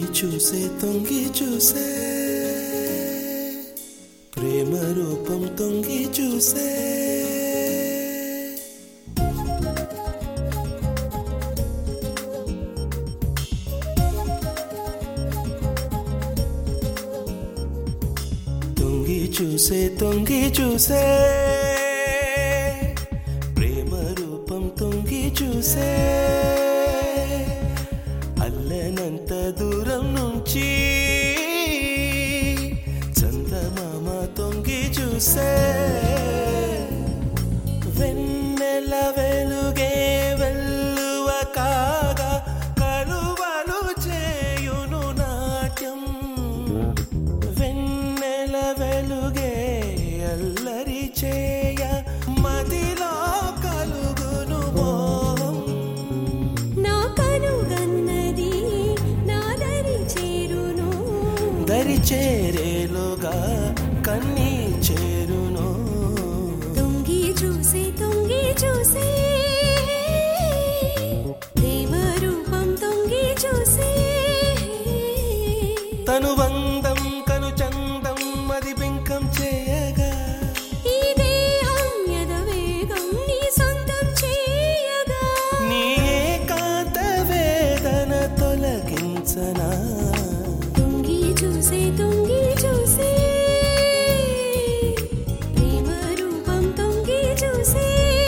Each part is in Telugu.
చూసే తొంగి చూసే ప్రేమ రూపం తొంగి చూసే తొంగి చూసే తొంగి చూసే ప్రేమ రూపం తొంగి చూసే అల్లనంత దూరం నుంచి చందమామ తొంగి చూసే వెన్నెల వెలుగే వెల్లువ కాగా కలువలు చేయును నాట్యం వెన్నెల వెలుగే అల్లరి చేయ మదిలో కలుగును మోహం నా కనుగన్నది నా దరి చేరును దరి చేరేలుగా కన్నీ చేరును తొంగి చూసే తొంగి చూసే ప్రేమ రూపం తొంగి చూసే తను వందం కను చందం అది బింకం చేయగా ఈ దేహం యదవేగం నీ సొంతం చేయగా నీ ఏకాంత వేదన తొలగించనా తొంగి చూసే తొంగి చూసే ప్రేమ రూపం తొంగి చూసే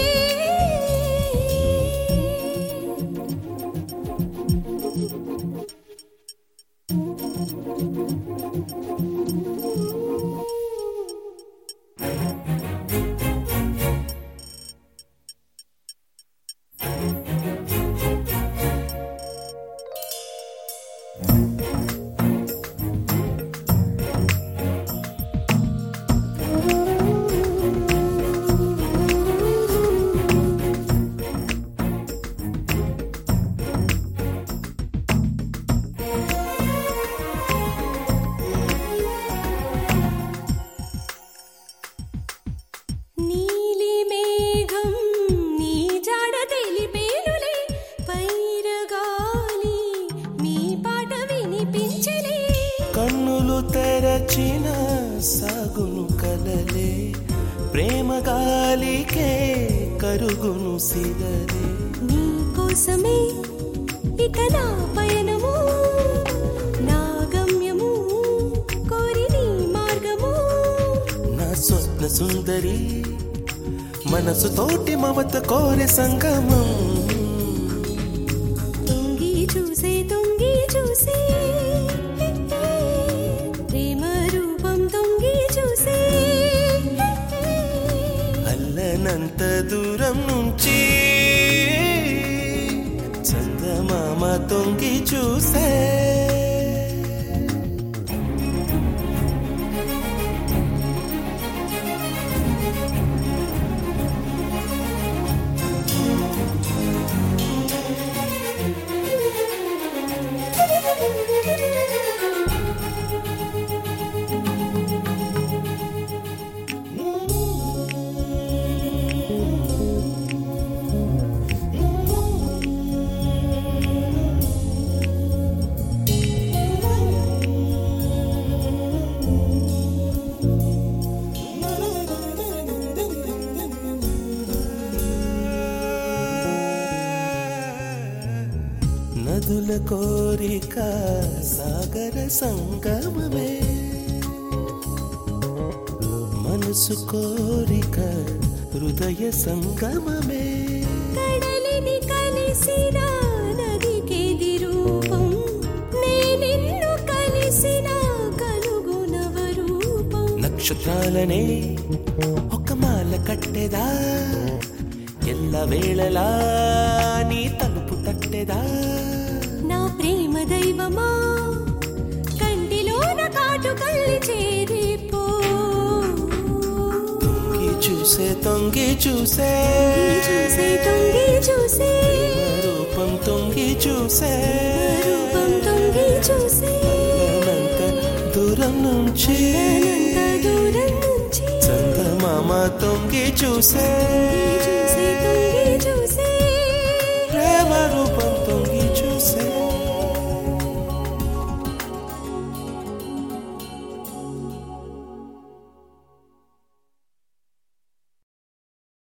నీలి మేఘం నీ జాడ తెలిపేనులే పైరగాలి మీ పాట వినిపించలే కన్నులు తెరచిన సాగును కలలే ప్రేమ గాలికే కరుగును సిగలే నీ కోసమే ఇక నా పయనము నా గమ్యము కోరి నీ మార్గము నా స్వప్న సుందరి మనసు తోటి మమత కోరె సంగమం తొంగి చూసే తొంగి చూసే ప్రేమ రూపం తొంగి చూసే అల్లనంత దూరం నుంచి చందమామ తొంగి చూసే నదుల కోరిక సాగర సంగమమే మనసు కోరిక హృదయ సంగమమే కడలిని కలిసిన నదికేది రూపం నేనిన్ను కలిసిన కలుగు నవరూపం నక్షత్రాలనే ఒక మాల కట్టెదా ఎల్ల వేళలా నీ తలుపు తట్టెదా నా ప్రేమ దైవమా కంటిలోన కాటు కళ్ళి చేరిపో తొంగి చూసే తొంగి చూసే చూసే తొంగి చూసే రూపం తొంగి చూసే రూపం తొంగి చూసే అనంత దూరం నుంచి అనంత దూరం నుంచి చందమామ తొంగి చూసే చూసే తొంగి